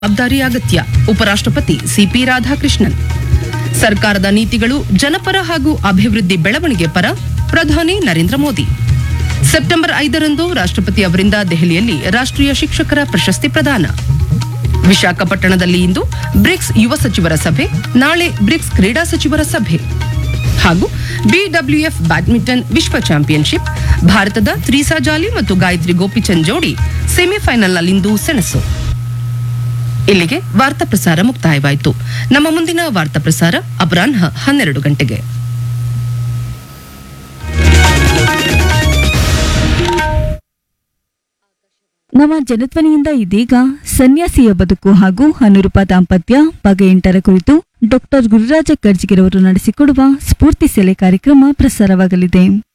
ಜವಾಬ್ದಾರಿ ಅಗತ್ಯ ಉಪರಾಷ್ಟ್ರಪತಿ ಸಿಪಿ ರಾಧಾಕೃಷ್ಣನ್ ಸರ್ಕಾರದ ನೀತಿಗಳು ಜನಪರ ಹಾಗೂ ಅಭಿವೃದ್ಧಿ ಬೆಳವಣಿಗೆ ಪರ ಪ್ರಧಾನಿ ನರೇಂದ್ರ ಮೋದಿ ಸೆಪ್ಟೆಂಬರ್ ಐದರಂದು ರಾಷ್ಟ್ರಪತಿ ಅವರಿಂದ ದೆಹಲಿಯಲ್ಲಿ ರಾಷ್ಟ್ರೀಯ ಶಿಕ್ಷಕರ ಪ್ರಶಸ್ತಿ ಪ್ರದಾನ ವಿಶಾಖಪಟ್ಟಣದಲ್ಲಿ ಇಂದು ಬ್ರಿಕ್ಸ್ ಯುವ ಸಚಿವರ ಸಭೆ ನಾಳೆ ಬ್ರಿಕ್ಸ್ ಕ್ರೀಡಾ ಸಚಿವರ ಸಭೆ ಹಾಗೂ ಬಿಡಬ್ಲ್ಯೂಎಫ್ ಬ್ಯಾಡ್ಮಿಂಟನ್ ವಿಶ್ವ ಚಾಂಪಿಯನ್ಶಿಪ್ ಭಾರತದ ತ್ರೀಸಾ ಜಾಲಿ ಮತ್ತು ಗಾಯತ್ರಿ ಗೋಪಿಚಂದ್ ಜೋಡಿ ಸೆಮಿಫೈನಲ್ನಲ್ಲಿಂದು ಸೆಣಸು ಇಲ್ಲಿಗೆ ವಾರ್ತಾ ಪ್ರಸಾರ ಮುಕ್ತಾಯವಾಯಿತು ನಮ್ಮ ಮುಂದಿನ ವಾರ್ತಾ ಪ್ರಸಾರ ಅಪರಾಹ್ನ ಹನ್ನೆರಡು ಗಂಟೆಗೆ ನಮ್ಮ ಜನಧ್ವನಿಯಿಂದ ಇದೀಗ ಸನ್ಯಾಸಿಯ ಬದುಕು ಹಾಗೂ ಅನುರೂಪ ದಾಂಪತ್ಯ ಬಗೆ ಎಂಟರ ಕುರಿತು ಡಾಕ್ಟರ್ ಗುರುರಾಜ ಕರ್ಜಿಗಿರವರು ನಡೆಸಿಕೊಡುವ ಸ್ಫೂರ್ತಿ ಸೆಲೆ ಕಾರ್ಯಕ್ರಮ ಪ್ರಸಾರವಾಗಲಿದೆ